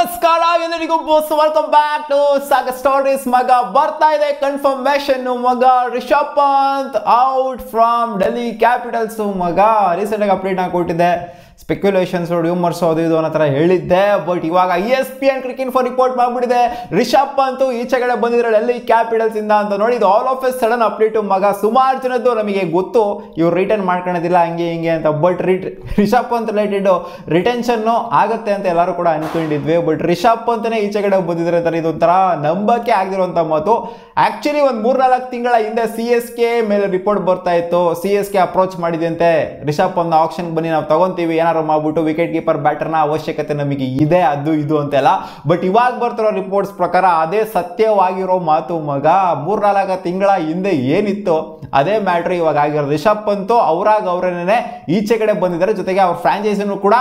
ನಮಸ್ಕಾರ ಎಲ್ಲರಿಗೂ boss welcome back to saga stories ಮಗ ಬರ್ತಾ ಇದೆ ಕನ್ಫರ್ಮೇಶನ್ ಮಗ Rishabh Pant out from Delhi Capitals ಮಗ ರೀಸೆಂಟ್ ಆಗಿ ಅಪ್ಡೇಟ್ ನಾನು ಕೊಟ್ಟಿದ್ದೆ ಸ್ಪೆಕ್ಯುಲೇಷನ್ಸ್ ರ್ಯೂಮರ್ಸ್ ಅದು ಇದು ಅನ್ನೋ ಥರ ಹೇಳಿದ್ದೆ ಬಟ್ ಇವಾಗ E S P N cricket for report ಮಾಡ್ಬಿಟ್ಟಿದೆ ರಿಷಬ್ ಪಂತ್ ಈಚೆಗಡೆ ಬಂದಿದ್ರೆ ಡೆಲ್ಲಿ ಕ್ಯಾಪಿಟಲ್ಸ್ ಇಂದ ಅಂತ ನೋಡಿ ಇದು all of a sudden update ಮಗ ಸುಮಾರು ಜನದ್ದು ನಮಗೆ ಗೊತ್ತು ಇವ್ರು ರಿಟರ್ನ್ ಮಾಡ್ಕೊಳೋದಿಲ್ಲ ಹಂಗೆ ಹಿಂಗೆ ಅಂತ ಬಟ್ ರಿಟ್ ರಿಷಬ್ ಪಂತ್ ರಿಲೇಟೆಡ್ ರಿಟೆನ್ಷನ್ನು ಆಗುತ್ತೆ ಅಂತ ಎಲ್ಲರೂ ಕೂಡ ಅನ್ಕೊಂಡಿದ್ವಿ ಬಟ್ ರಿಷಬ್ ಪಂತನೇ ಈಚೆಗಡೆ ಬಂದಿದ್ರೆ ಅಂತಾರೆ ಇದೊಂಥರ ನಂಬಕ್ಕೆ ಆಗಿರುವಂಥ ಮಾತು ಆಕ್ಚುಲಿ ಒಂದು ಮೂರ್ನಾಲ್ಕು ತಿಂಗಳ ಹಿಂದೆ ಸಿ ಎಸ್ ಕೆ ಮೇಲೆ ರಿಪೋರ್ಟ್ ಬರ್ತಾ ಇತ್ತು ಸಿ ಎಸ್ ಕೆ ಅಪ್ರೋಚ್ ಮಾಡಿದಂತೆ ರಿಷಬ್ ಪಂತ್ ಆಪ್ಷನ್ ಬನ್ನಿ ನಾವು ತಗೊಂತೀವಿ ಏನಾರು ಮಾಡ್ಬಿಟ್ಟು ವಿಕೆಟ್ ಕೀಪರ್ ಬ್ಯಾಟರ್ನ ಅವಶ್ಯಕತೆ ನಮಗೆ ಇದೆ ಅದು ಇದು ಅಂತೆಲ್ಲ ಬಟ್ ಇವಾಗ ಬರ್ತಿರೋ ರಿಪೋರ್ಟ್ಸ್ ಪ್ರಕಾರ ಅದೇ ಸತ್ಯವಾಗಿರೋ ಮಾತು ಮಗ ಮೂರ್ನಾಲ್ಕು ತಿಂಗಳ ಹಿಂದೆ ಏನಿತ್ತು ಅದೇ ಮ್ಯಾಟ್ರ್ ಇವಾಗ ಆಗಿರೋದು ರಿಷಬ್ ಪಂತು ಅವರಾಗ ಅವರೇನೆ ಈಚೆ ಕಡೆ ಬಂದಿದ್ದಾರೆ ಜೊತೆಗೆ ಅವ್ರ ಫ್ರಾಂಚೈಸಿನೂ ಕೂಡ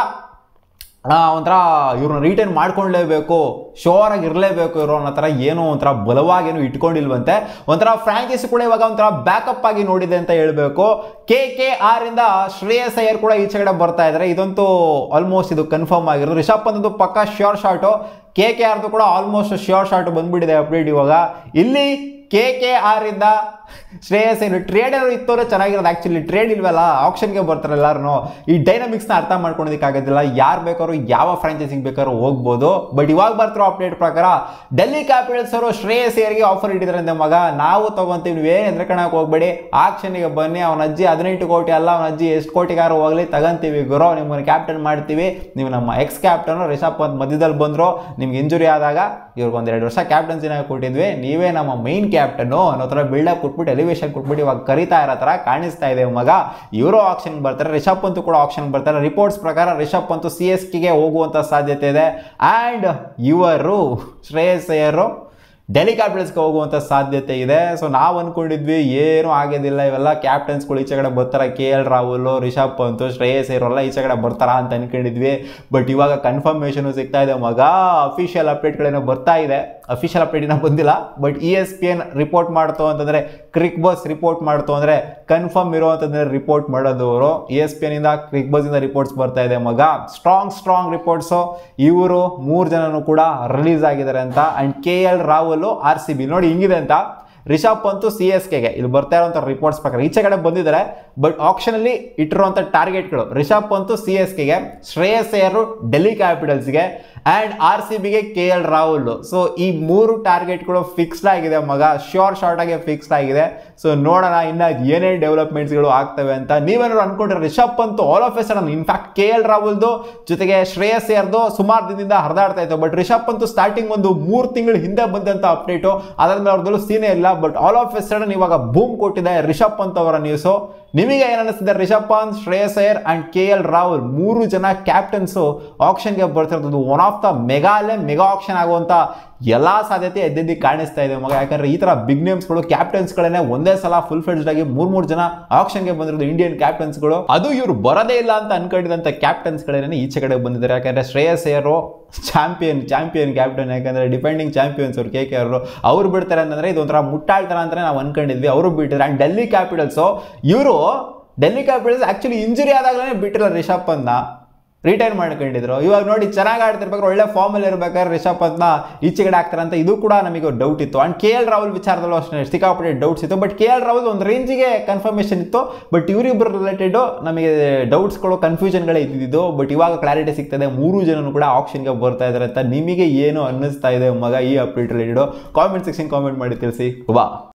ಆ, ಒಂಥರ ಇವ್ರನ್ನ ರಿಟರ್ನ್ ಮಾಡ್ಕೊಳ್ಳೇಬೇಕು ಶೋರ್ ಆಗಿ ಇರಲೇಬೇಕು ಇವರು ಅನ್ನೋ ಥರ ಏನೋ ಒಂಥರ ಬಲವಾಗೇನು ಇಟ್ಕೊಂಡಿಲ್ವಂತೆ ಒಂಥರ ಫ್ರಾಂಚೈಸಿ ಕೂಡ ಇವಾಗ ಒಂಥರ ಬ್ಯಾಕಪ್ ಆಗಿ ನೋಡಿದೆ ಅಂತ ಹೇಳ್ಬೇಕು ಕೆ ಕೆ ಆರ್ ಇಂದ ಶ್ರೇಯಸ್ ಅಯ್ಯರ್ ಕೂಡ ಈಚೆ ಕಡೆ ಬರ್ತಾ ಇದ್ದಾರೆ ಇದಂತೂ ಆಲ್ಮೋಸ್ಟ್ ಇದು ಕನ್ಫರ್ಮ್ ಆಗಿರೋದು ರಿಷಬ್ ಪಂತ್ ಪಕ್ಕ ಶ್ಯೂರ್ ಶಾಟು ಕೆ ಕೆ ಆರ್ದು ಕೂಡ ಆಲ್ಮೋಸ್ಟ್ ಶ್ಯೂರ್ ಶಾಟ್ ಬಂದ್ಬಿಟ್ಟಿದೆ ಅಪ್ಡೇಟ್ ಇವಾಗ ಇಲ್ಲಿ ಕೆ ಕೆ ಆರ್ ಇಂದ ಶ್ರೇಯಸ್ ಏನು ಟ್ರೇಡ್ ಏನೋ ಇತ್ತವ್ರೆ ಚೆನ್ನಾಗಿರೋದು ಆ್ಯಕ್ಚುಲಿ ಟ್ರೇಡ್ ಇಲ್ವಲ್ಲ ಆಪ್ಷನ್ಗೆ ಬರ್ತಾರೆ ಎಲ್ಲರೂ ಈ ಡೈನಮಿಕ್ಸ್ನ ಅರ್ಥ ಮಾಡ್ಕೊಳೋದಕ್ಕಾಗೋದಿಲ್ಲ ಯಾರು ಬೇಕಾದ್ರು ಯಾವ ಫ್ರಾಂಚೈಸಿಗೆ ಬೇಕಾದ್ರೂ ಹೋಗ್ಬೋದು ಬಟ್ ಇವಾಗ ಬರ್ತಿರೋ ಅಪ್ಡೇಟ್ ಪ್ರಕಾರ ಡೆಲ್ಲಿ ಕ್ಯಾಪಿಟಲ್ಸ್ ಅವರು ಶ್ರೇಯಸ್ ಏರ್ಗೆ ಆಫರ್ ಇಟ್ಟಿದ್ರಂತೆ ಮಗ ನಾವು ತಗೊಂತೀವಿ ನೀವೇನು ಎದ್ರಕಣಕ್ಕೆ ಹೋಗ್ಬೇಡಿ ಆಕ್ಷನ್ಗೆ ಬನ್ನಿ ಅವನ ಅಜ್ಜಿ ಹದಿನೆಂಟು ಕೋಟಿ ಅಲ್ಲ ಅವನ ಅಜ್ಜಿ ಎಷ್ಟು ಕೋಟಿಗಾರು ಹೋಗ್ಲಿ ತಗಂತೀವಿ ಗುರು ನಿಮ್ಮನ್ನು ಕ್ಯಾಪ್ಟನ್ ಮಾಡ್ತೀವಿ ನೀವು ನಮ್ಮ ಎಕ್ಸ್ ಕ್ಯಾಪ್ಟನ್ ರಿಷಬ್ ಪಂತ್ ಮಧ್ಯದಲ್ಲಿ ಬಂದರು ನಿಮ್ಗೆ ಇಂಜುರಿ ಆದಾಗ ಇವ್ರಿಗೆ ಒಂದು ಎರಡು ವರ್ಷ ಕ್ಯಾಪ್ಟನ್ಸಿನ ಕೊಟ್ಟಿದ್ವಿ ನೀವೇ ನಮ್ಮ ಮೈನ್ ಕ್ಯಾಪ್ಟನ್ನು ಅನ್ನೋ ಥರ ಬಿಲ್ಡಪ್ ಕೊಟ್ಬಿಟ್ಟು ಎಲಿವೇಶನ್ ಕೊಟ್ಬಿಟ್ಟು ಇವಾಗ ಕರಿತಾ ಇರೋ ಥರ ಕಾಣಿಸ್ತಾ ಇದೆ ಮಗ ಇವರು ಆಪ್ಷನ್ ಬರ್ತಾರೆ ರಿಷಬ್ ಪಂತ್ ಕೂಡ ಆಪ್ಷನ್ ಬರ್ತಾರೆ ರಿಪೋರ್ಟ್ಸ್ ಪ್ರಕಾರ ರಿಷಬ್ ಪಂತ್ ಸಿ ಎಸ್ ಕೆಗೆ ಹೋಗುವಂಥ ಸಾಧ್ಯತೆ ಇದೆ ಆ್ಯಂಡ್ ಇವರು ಶ್ರೇಯಸ್ ಅಯ್ಯರು ಡೆಲ್ಲಿ ಕ್ಯಾಪಿಟಲ್ಸ್ಗೆ ಹೋಗುವಂಥ ಸಾಧ್ಯತೆ ಇದೆ ಸೊ ನಾವು ಅಂದ್ಕೊಂಡಿದ್ವಿ ಏನೂ ಆಗೋದಿಲ್ಲ ಇವೆಲ್ಲ ಕ್ಯಾಪ್ಟನ್ಸ್ಗಳು ಈಚೆ ಕಡೆ ಬರ್ತಾರೆ ಕೆ ಎಲ್ ರಾಹುಲ್ ರಿಷಬ್ ಪಂತ್ ಶ್ರೇಯಸ್ ಇರೋಲ್ಲ ಈಚೆ ಕಡೆ ಬರ್ತಾರಾ ಅಂತ ಅನ್ಕೊಂಡಿದ್ವಿ ಬಟ್ ಇವಾಗ ಕನ್ಫರ್ಮೇಷನು ಸಿಗ್ತಾ ಇದೆ ಮಗ ಅಫಿಷಿಯಲ್ ಅಪ್ಡೇಟ್ಗಳೇನೋ ಬರ್ತಾ ಇದೆ ಅಫಿಷಿಯಲ್ ಅಪ್ಡೇಟ್ ಇನ್ನೂ ಬಂದಿಲ್ಲ but E S P N report ಮಾಡ್ತು ಅಂತಂದರೆ ಕ್ರಿಕ್ ಬಸ್ ರಿಪೋರ್ಟ್ ಮಾಡ್ತು ಅಂದರೆ ಕನ್ಫರ್ಮ್ ಇರುವಂಥದ್ದೇ ರಿಪೋರ್ಟ್ ಮಾಡೋದು ಅವರು ಇ ಎಸ್ ಪಿ ಎನ್ನಿಂದ ಕ್ರಿಕ್ ಬಸ್ಸಿಂದ ರಿಪೋರ್ಟ್ಸ್ ಬರ್ತಾ ಇದೆ ಮಗ ಸ್ಟ್ರಾಂಗ್ ಸ್ಟ್ರಾಂಗ್ ರಿಪೋರ್ಟ್ಸು ಇವರು ಮೂರು ಜನನು ಕೂಡ ರಿಲೀಸ್ ಆಗಿದ್ದಾರೆ ಅಂತ and K L Rahul R C B ನೋಡಿ ಹಿಂಗಿದೆ ಅಂತ ರಿಷಬ್ ಪಂತು ಸಿ ಎಸ್ ಕೆಗೆ ಇಲ್ಲಿ ಬರ್ತಾ ಇರುವಂಥ ರಿಪೋರ್ಟ್ಸ್ ಪ್ರಕಾರ ಈಚೆ ಕಡೆ ಬಂದಿದ್ದಾರೆ ಬಟ್ ಆಪ್ಷನಲ್ಲಿ ಇಟ್ಟಿರುವಂಥ ಟಾರ್ಗೆಟ್ಗಳು ರಿಷಬ್ ಪಂತು ಸಿ ಎಸ್ ಕೆಗೆ ಶ್ರೇಯಸ್ ಅಯ್ಯರು ಡೆಲ್ಲಿ ಕ್ಯಾಪಿಟಲ್ಸ್ಗೆ ಆ್ಯಂಡ್ ಆರ್ ಸಿ ಬಿಗೆ ಕೆ ಎಲ್ ರಾಹುಲ್ ಸೊ ಈ ಮೂರು ಟಾರ್ಗೆಟ್ಗಳು ಫಿಕ್ಸ್ಡ್ ಆಗಿದೆ ಮಗ ಶ್ಯೂರ್ ಶಾರ್ಟ್ ಆಗಿ ಫಿಕ್ಸ್ಡ್ ಆಗಿದೆ ಸೊ ನೋಡೋಣ ಇನ್ನು ಏನೇನು ಡೆವಲಪ್ಮೆಂಟ್ಸ್ಗಳು ಆಗ್ತವೆ ಅಂತ ನೀವೇನಾದ್ರು ಅನ್ಕೊಂಡ್ರೆ Rishabh Pant all of a sudden in fact K L ರಾಹುಲ್ದು ಜೊತೆಗೆ ಶ್ರೇಯಸ್ ಅಯ್ಯರ್ದು ಸುಮಾರು ದಿನದಿಂದ ಹರಿದಾಡ್ತಾ ಇತ್ತು ಬಟ್ ರಿಷಬ್ ಪಂತ್ ಸ್ಟಾರ್ಟಿಂಗ್ ಒಂದು ಮೂರು ತಿಂಗಳು ಹಿಂದೆ ಬಂದಂಥ ಅಪ್ಡೇಟು ಅದಾದ್ಮೇಲೆ ಅವ್ರದ್ದು ಸೀನೇ ಇಲ್ಲ but all of a sudden ಇವಾಗ ಬೂಮ್ ಕೊಟ್ಟಿದೆ ರಿಷಬ್ ಪಂತ್ ಅವರ ನ್ಯೂಸು ನಿಮಗೆ ಏನು ಅನಿಸ್ತಿದೆ Rishabh Pant Shreyas Iyer and K L Rahul ಮೂರು ಜನ ಕ್ಯಾಪ್ಟನ್ಸು ಆಪ್ಷನ್ಗೆ ಬರ್ತಿರೋದು ಒನ್ ಆಫ್ ದ ಮೆಗಾ ಅಲ್ಲೇ ಮೆಗಾ ಆಪ್ಷನ್ ಆಗುವಂಥ ಎಲ್ಲ ಸಾಧ್ಯತೆ ಎದ್ದೆದ್ದಿ ಕಾಣಿಸ್ತಾ ಇದೆ ಮಗ ಯಾಕಂದ್ರೆ ಈ ಥರ ಬಿಗ್ ನೇಮ್ಸ್ಗಳು ಕ್ಯಾಪ್ಟನ್ಸ್ಗಳನ್ನೇ ಒಂದೇ ಸಲ ಫುಲ್ ಫೆಡ್ಸ್ಡ್ ಆಗಿ ಮೂರ್ ಮೂರು ಜನ ಆಪ್ಷನ್ಗೆ ಬಂದಿರೋದು ಇಂಡಿಯನ್ ಕ್ಯಾಪ್ಟನ್ಸ್ಗಳು ಅದು ಇವರು ಬರೋದೇ ಇಲ್ಲ ಅಂತ ಅನ್ಕೊಂಡಿದಂಥ ಕ್ಯಾಪ್ಟನ್ಸ್ಗಳೇನೆ ಈಚೆ ಕಡೆ ಬಂದಿದ್ದಾರೆ ಯಾಕಂದ್ರೆ Shreyas Iyer champion champion captain ಯಾಕಂದ್ರೆ ಡಿಪೆಂಡಿಂಗ್ ಚಾಂಪಿಯನ್ಸ್ ಅವ್ರು ಕೆ ಕೆ ಅವರು ಅವ್ರು ಬಿಡ್ತಾರೆ ಅಂತಂದ್ರೆ ಇದೊಂಥರ ಮುಟ್ಟಾಳ್ತಾರ ಅಂತಾನೆ ನಾವು ಅನ್ಕೊಂಡಿದ್ವಿ ಅವರು ಬಿಟ್ಟಿದ್ದಾರೆ ಆ್ಯಂಡ್ ಡೆಲ್ಲಿ ಕ್ಯಾಪಿಟಲ್ಸು ಇವರು ಡೆಲ್ಲಿ ಕ್ಯಾಪಿಟಲ್ಸ್ ಆ್ಯಕ್ಚುಲಿ ಇಂಜುರಿ ಆದಾಗಲೇ ಬಿಟ್ಟಿಲ್ಲ ರಿಷಬ್ ಪಂತ್ನ ರಿಟೈರ್ ಮಾಡ್ಕೊಂಡಿದ್ರು ಇವಾಗ ನೋಡಿ ಚೆನ್ನಾಗಿ ಆಡ್ತಿರ್ಬೇಕಾದ್ರೆ ಒಳ್ಳೆ ಫಾರ್ಮಲ್ಲಿ ಇರ್ಬೇಕಾದ್ರೆ ರಿಷಬ್ ಪಂತ್ನ ಈಚೆ ಕಡೆ ಆಗ್ತಾರೆ ಅಂತ ಇದು ಕೂಡ ನಮಗೆ ಡೌಟ್ ಇತ್ತು ಆ್ಯಂಡ್ ಕೆ ಎಲ್ ರಾಹುಲ್ ವಿಚಾರದಲ್ಲೂ ಅಷ್ಟೇ ಸಿಕ್ಕಾಪಟ್ಟೆ ಡೌಟ್ಸ್ ಇತ್ತು ಬಟ್ ಕೆ ಎಲ್ ರಾಹುಲ್ ಒಂದು ರೇಂಜಿಗೆ ಕನ್ಫರ್ಮೇಷನ್ ಇತ್ತು ಬಟ್ ಇವರಿಬ್ಬರು ರಿಲೇಟೆಡು ನಮಗೆ ಡೌಟ್ಸ್ಗಳು ಕನ್ಫ್ಯೂಷನ್ಗಳೇ ಇದ್ದಿದ್ದು ಬಟ್ ಇವಾಗ ಕ್ಲಾರಿಟಿ ಸಿಗ್ತದೆ ಮೂರು ಜನನು ಕೂಡ ಆಪ್ಷನ್ಗೆ ಬರ್ತಾ ಇದ್ದಾರೆ ಅಂತ ನಿಮಗೆ ಏನು ಅನ್ನಿಸ್ತಾ ಇದೆ ಮಗ ಈ update related comment section comment ಮಾಡಿ ತಿಳಿಸಿ ಬಾ